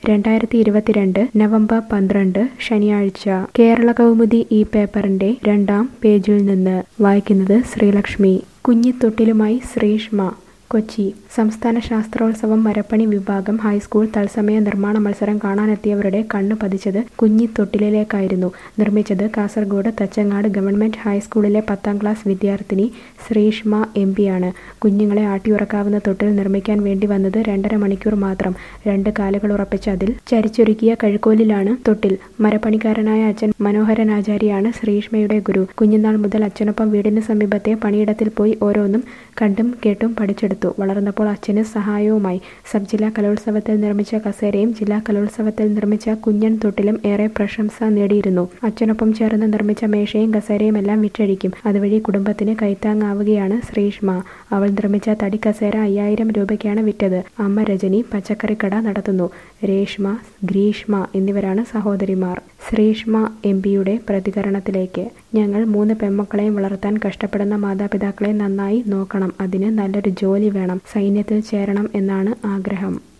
രണ്ടായിരത്തി ഇരുപത്തിരണ്ട് നവംബർ പന്ത്രണ്ട് ശനിയാഴ്ച കേരള കൗമുദി ഈ പേപ്പറിന്റെ രണ്ടാം പേജിൽ നിന്ന് വായിക്കുന്നത് ശ്രീലക്ഷ്മി കുഞ്ഞിത്തൊട്ടിലുമായി ശ്രീഷ്മ കൊച്ചി സംസ്ഥാന ശാസ്ത്രോത്സവം മരപ്പണി വിഭാഗം ഹൈസ്കൂൾ തത്സമയ നിർമ്മാണ മത്സരം കാണാനെത്തിയവരുടെ കണ്ണു പതിച്ചത് കുഞ്ഞിത്തൊട്ടിലേക്കായിരുന്നു നിർമ്മിച്ചത് കാസർഗോഡ് തച്ചങ്ങാട് ഗവൺമെന്റ് ഹൈസ്കൂളിലെ പത്താം ക്ലാസ് വിദ്യാർത്ഥിനി ശ്രീഷ്മ എം പിയാണ് കുഞ്ഞുങ്ങളെ ആട്ടിയുറക്കാവുന്ന തൊട്ടിൽ നിർമ്മിക്കാൻ വേണ്ടി വന്നത് രണ്ടര മണിക്കൂർ മാത്രം രണ്ട് കാലുകൾ ഉറപ്പിച്ച് അതിൽ ചരിച്ചൊരുക്കിയ കഴുക്കോലിലാണ് തൊട്ടിൽ മരപ്പണിക്കാരനായ അച്ഛൻ മനോഹരൻ ആചാര്യാണ് ശ്രീഷ്മയുടെ ഗുരു കുഞ്ഞുനാൾ മുതൽ അച്ഛനൊപ്പം വീടിന് സമീപത്തെ പണിയിടത്തിൽ പോയി ഓരോന്നും കണ്ടും കേട്ടും പഠിച്ചെടുത്തു വളർന്നപ്പോൾ അച്ഛന് സഹായവുമായി സബ് ജില്ലാ കലോത്സവത്തിൽ നിർമ്മിച്ച കസേരയും ജില്ലാ കലോത്സവത്തിൽ നിർമ്മിച്ച കുഞ്ഞൻ തൊട്ടിലും ഏറെ പ്രശംസ നേടിയിരുന്നു അച്ഛനൊപ്പം ചേർന്ന് നിർമ്മിച്ച മേശയും കസേരയും എല്ലാം വിറ്റഴിക്കും അതുവഴി കുടുംബത്തിന് കൈത്താങ്ങാവുകയാണ് ശ്രീഷ്മ അവൾ നിർമ്മിച്ച തടി കസേര അയ്യായിരം രൂപയ്ക്കാണ് വിറ്റത് അമ്മ രജനി പച്ചക്കറിക്കട നടത്തുന്നു രേഷ്മ ഗ്രീഷ്മ എന്നിവരാണ് സഹോദരിമാർ ശ്രീഷ്മ എം പിയുടെ പ്രതികരണത്തിലേക്ക് ഞങ്ങൾ മൂന്ന് പെൺമക്കളെയും വളർത്താൻ കഷ്ടപ്പെടുന്ന മാതാപിതാക്കളെ നന്നായി നോക്കണം അതിന് നല്ലൊരു ജോലി വേണം സൈന്യത്തിൽ ചേരണം എന്നാണ് ആഗ്രഹം